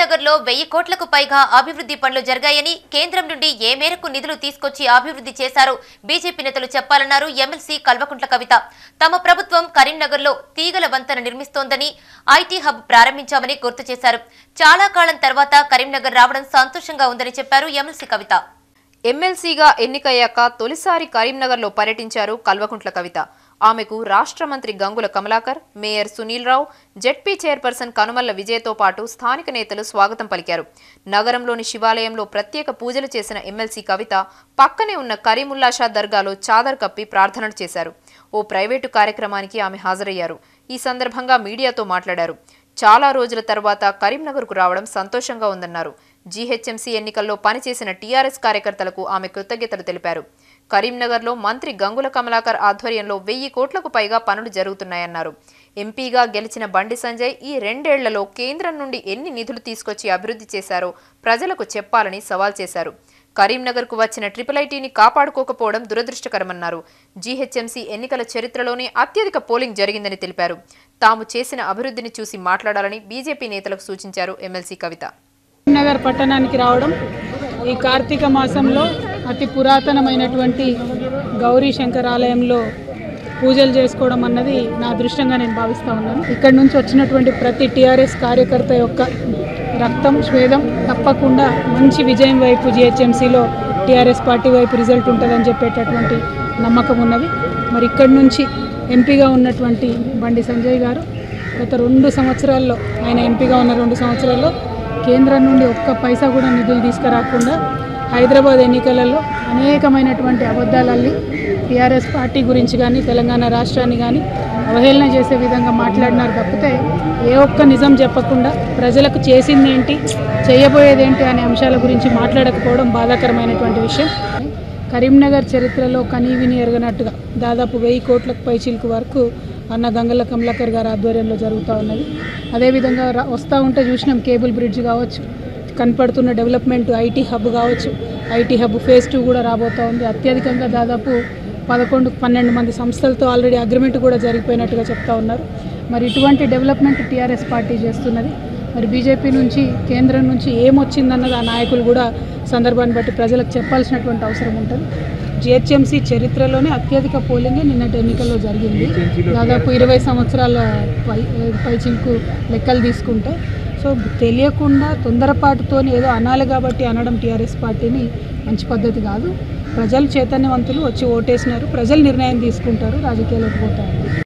కరీంనగర్ లో వెయ్యి కోట్లకు పైగా అభివృద్ధి పనులు జరిగాయని కేంద్రం నుండి ఏ మేరకు నిధులు తీసుకొచ్చి అభివృద్ధి చేశారో బీజేపీ నేతలు చెప్పాలన్నారు ఎమ్మెల్సీ కల్వకుంట్ల కవిత తమ ప్రభుత్వం కరీంనగర్ లో తీగల వంతెన నిర్మిస్తోందని ఐటీ హబ్ ప్రారంభించామని గుర్తు చేశారు చాలా కాలం తర్వాత కరీంనగర్ రావడం సంతోషంగా ఉందని చెప్పారు ఎమ్మెల్సీ కవిత ఎమ్మెల్సీగా ఎన్నికయ్యాక తొలిసారి కరీంనగర్లో పర్యటించారు కల్వకుంట్ల కవిత ఆమెకు రాష్ట్ర మంత్రి Gangula Kamalakar mayor Sunil Rao ZP chairperson Kanumalla విజయ్తో పాటు స్థానిక నేతలు స్వాగతం పలికారు నగరంలోని శివాలయంలో ప్రత్యేక పూజలు చేసిన ఎమ్మెల్సీ కవిత పక్కనే ఉన్న కరీముల్లాషా దర్గాలో చాదర్ కప్పి ప్రార్థనలు చేశారు ఓ ప్రైవేటు కార్యక్రమానికి ఆమె హాజరయ్యారు ఈ సందర్భంగా మీడియాతో మాట్లాడారు చాలా రోజుల తర్వాత కరీంనగర్కు రావడం సంతోషంగా ఉందన్నారు జీహెచ్ఎంసీ ఎన్నికల్లో పనిచేసిన టీఆర్ఎస్ కార్యకర్తలకు ఆమె కృతజ్ఞతలు తెలిపారు కరీంనగర్లో మంత్రి గంగుల కమలాకర్ ఆధ్వర్యంలో వెయ్యి కోట్లకు పైగా పనులు జరుగుతున్నాయన్నారు ఎంపీగా గెలిచిన బండి సంజయ్ ఈ రెండేళ్లలో కేంద్రం నుండి ఎన్ని నిధులు తీసుకొచ్చి అభివృద్ధి చేశారో ప్రజలకు చెప్పాలని సవాల్ చేశారు కరీంనగర్కు వచ్చిన ట్రిపుల్ ఐటీని కాపాడుకోకపోవడం దురదృష్టకరమన్నారు జీహెచ్ఎంసీ ఎన్నికల చరిత్రలోనే అత్యధిక పోలింగ్ జరిగిందని తెలిపారు తాము చేసిన అభివృద్ధిని చూసి మాట్లాడాలని బీజేపీ నేతలకు సూచించారు ఎమ్మెల్సీ కవిత నగర్ పట్టణానికి రావడం ఈ కార్తీక మాసంలో అతి పురాతనమైనటువంటి గౌరీ శంకర్ ఆలయంలో పూజలు చేసుకోవడం అన్నది నా అదృష్టంగా నేను భావిస్తూ ఉన్నాను ఇక్కడ నుంచి వచ్చినటువంటి ప్రతి టీఆర్ఎస్ కార్యకర్త యొక్క రక్తం స్వేదం తప్పకుండా మంచి విజయం వైపు జిహెచ్ఎంసీలో టీఆర్ఎస్ పార్టీ వైపు రిజల్ట్ ఉంటుందని చెప్పేటటువంటి నమ్మకం ఉన్నది మరి ఇక్కడి నుంచి ఎంపీగా ఉన్నటువంటి బండి సంజయ్ గారు గత రెండు సంవత్సరాల్లో ఆయన ఎంపీగా ఉన్న రెండు సంవత్సరాల్లో కేంద్రం నుండి ఒక్క పైసా కూడా నిధులు తీసుకురాకుండా హైదరాబాద్ ఎన్నికలలో అనేకమైనటువంటి అబద్ధాలల్లి టీఆర్ఎస్ పార్టీ గురించి కానీ తెలంగాణ రాష్ట్రాన్ని కానీ అవహేళన చేసే విధంగా మాట్లాడినారు తప్పితే ఏ ఒక్క నిజం చెప్పకుండా ప్రజలకు చేసింది ఏంటి చేయబోయేది ఏంటి అనే అంశాల గురించి మాట్లాడకపోవడం బాధాకరమైనటువంటి విషయం కరీంనగర్ చరిత్రలో కనీవిని ఎరగనట్టుగా దాదాపు వెయ్యి కోట్లకు పైచిలకు వరకు అన్న గంగల కమలాకర్ గారి ఆధ్వర్యంలో జరుగుతూ ఉన్నది అదేవిధంగా రా- వస్తూ ఉంటే చూసినాం కేబుల్ బ్రిడ్జ్ కావచ్చు కనపడుతున్న డెవలప్మెంట్ ఐటీ హబ్ కావచ్చు ఐటీ హబ్ ఫేజ్ టూ కూడా రాబోతూ ఉంది అత్యధికంగా దాదాపు పదకొండు పన్నెండు మంది సంస్థలతో ఆల్రెడీ అగ్రిమెంట్ కూడా జరిగిపోయినట్టుగా చెప్తా ఉన్నారు మరి ఇటువంటి డెవలప్మెంట్ టీఆర్ఎస్ పార్టీ చేస్తున్నది మరి బీజేపీ నుంచి కేంద్రం నుంచి ఏమొచ్చిందన్నది ఆ నాయకులు కూడా సందర్భాన్ని బట్టి ప్రజలకు చెప్పాల్సినటువంటి అవసరం ఉంటుంది జిహెచ్ఎంసీ చరిత్రలోనే అత్యధిక పోలింగ్ నిన్నటి ఎన్నికల్లో జరిగింది దాదాపు ఇరవై సంవత్సరాల పై పైచింకు లెక్కలు తీసుకుంటే సో తెలియకుండా తొందరపాటుతో ఏదో అనాలి కాబట్టి అనడం టీఆర్ఎస్ పార్టీని మంచి పద్ధతి కాదు ప్రజలు చైతన్యవంతులు వచ్చి ఓటేసినారు ప్రజలు నిర్ణయం తీసుకుంటారు రాజకీయాలకు పోతారు